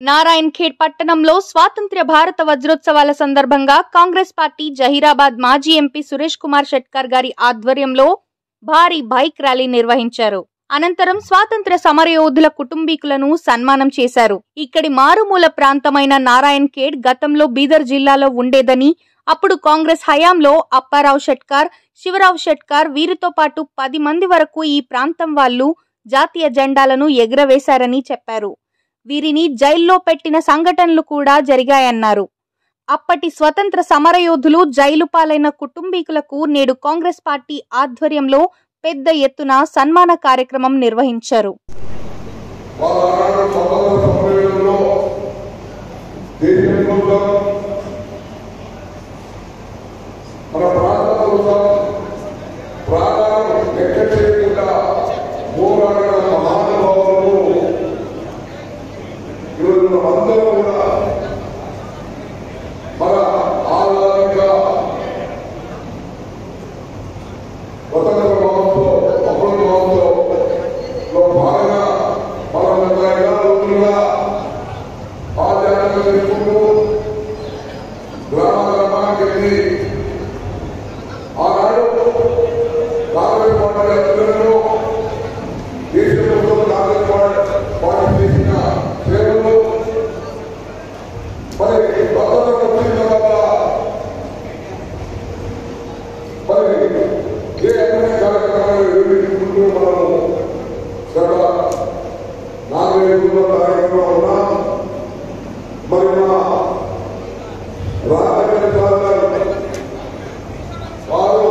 నారాయణ్ ఖేడ్ పట్టణంలో స్వాతంత్ర్య భారత వజ్రోత్సవాల సందర్భంగా కాంగ్రెస్ పార్టీ జహీరాబాద్ మాజీ ఎంపీ సురేష్ కుమార్ షెట్కర్ గారి ఆధ్వర్యంలో భారీ బైక్ ర్యాలీ నిర్వహించారు అనంతరం స్వాతంత్ర్య సమరయోధుల కుటుంబీకులను సన్మానం చేశారు ఇక్కడి మారుమూల ప్రాంతమైన నారాయణ్ ఖేడ్ గతంలో బీదర్ జిల్లాలో ఉండేదని అప్పుడు కాంగ్రెస్ హయాంలో అప్పారావు షెట్కార్ శివరావు షెట్కార్ వీరితో పాటు పది మంది వరకు ఈ ప్రాంతం వాళ్ళు జాతీయ జెండాలను ఎగురవేశారని చెప్పారు వీరిని జైల్లో పెట్టిన సంఘటనలు కూడా జరిగాయన్నారు అప్పటి స్వతంత్ర సమరయోధులు జైలు పాలైన కుటుంబీకులకు నేడు కాంగ్రెస్ పార్టీ ఆధ్వర్యంలో పెద్ద ఎత్తున సన్మాన కార్యక్రమం నిర్వహించారు వాళ్ళ ఆనాడు స్వతంత్ర సమ్మేళనంలో దేశం కోసం మన ప్రాంత కోసం ప్రాణాలు లెక్క చేయకుండా పోరాడిన మహానుభావులు ఈరోజు మనమందరం కూడా మన ఆహ్లాదంగా స్వతంత్ర మహోత్సవం అమృత మహోత్సవంలో భాగంగా మనం గత ఐదారు రోజులుగా ఆధ్యాత్మిక చేసుకుంటూ గ్రామ గ్రామానికి వెళ్ళి ఆనాడు కాంగ్రెస్ పార్టీ అభ్యర్థులను దేశ ప్రభుత్వం కాంగ్రెస్ పార్టీ పార్టీ చేసిన సేవలు మరి స్వతంత్రం వచ్చిన తర్వాత మరి ఏ అభివృద్ధి కార్యక్రమాలు నిర్వహించుకుంటూ మనము గత నాలుగైదు కార్యక్రమం ఉన్నాం మరి మా రాజకీయ సాధనాలు వారు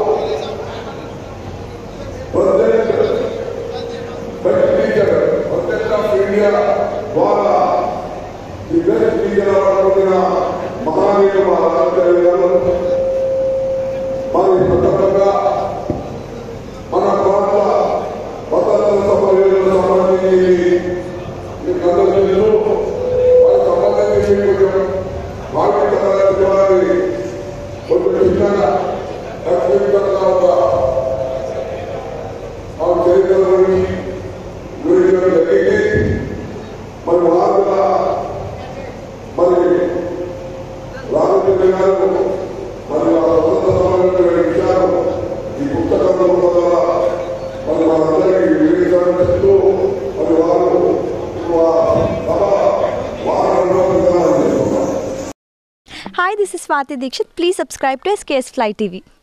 president best teacher president of India ద్వారా ఈ బెస్ట్ టీచర్ అవ్వడం మహానీయులు మా రాజకీయ గారు మరి సందర్భంగా మన ప్రాంత స్వతంత్ర సమయంలో సంబంధించి మీకు అందరూ తెలుసు వారి సంబంధించి కొంచెం మార్కెట్ తరగతి వారి కొంచెం చిన్నగా తక్కువ ఒక ఆ చరిత్ర గురించి వివరించడం జరిగింది మరి వారు కూడా మరి రామచంద్ర గారు మరి ఆ స్వతంత్ర సమయంలో విషయాలు ఈ పుస్తకంలో ద్వారా మరి మనందరికీ వివరించడం చేస్తూ మరి వారు వా- సభ వారంలో చేస్తున్నారు Hi, this is Swati Dikshit. Please subscribe to SKS Fly TV.